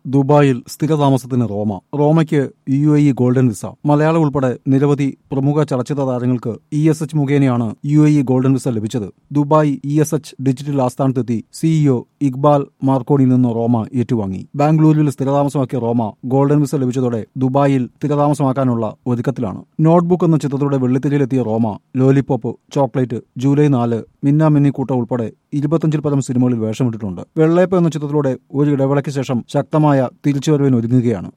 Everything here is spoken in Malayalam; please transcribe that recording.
ദുബായിൽ സ്ഥിരതാമസത്തിന് റോമ റോമയ്ക്ക് U A E golden visa Malayalam ഉൾപ്പെടെ നിരവധി പ്രമുഖ ചലച്ചിത്ര താരങ്ങൾക്ക് ഇ എസ് എച്ച് മുഖേനയാണ് U A E golden visa ലഭിച്ചത് Dubai E S H digital ആസ്ഥാനത്തെത്തി സിഇഒ ഇക്ബാൽ മാർക്കോണിൽ നിന്ന് റോമ ഏറ്റുവാങ്ങി ബാംഗ്ലൂരിൽ സ്ഥിരതാമസമാക്കിയ റോമ ഗോൾഡൻ വിസ ലഭിച്ചതോടെ ദുബായിൽ സ്ഥിരതാമസമാക്കാനുള്ള ഒരുക്കത്തിലാണ് നോട്ട്ബുക്ക് എന്ന ചിത്രത്തോടെ വെള്ളിത്തിരയിലെത്തിയ റോമ ലോലിപോപ്പ് ചോക്ലേറ്റ് ജൂലൈ നാല് മിന്ന മിന്നിക്കൂട്ട ഉൾപ്പെടെ ഇരുപത്തഞ്ചിൽ പരം സിനിമകളിൽ വേഷമിട്ടിട്ടുണ്ട് വെള്ളേപ്പ് എന്ന ചിത്രത്തിലൂടെ ഒരു ഇടവേളയ്ക്ക് ശേഷം ശക്തമായ തിരിച്ചുവരവിന് ഒരുങ്ങുകയാണ്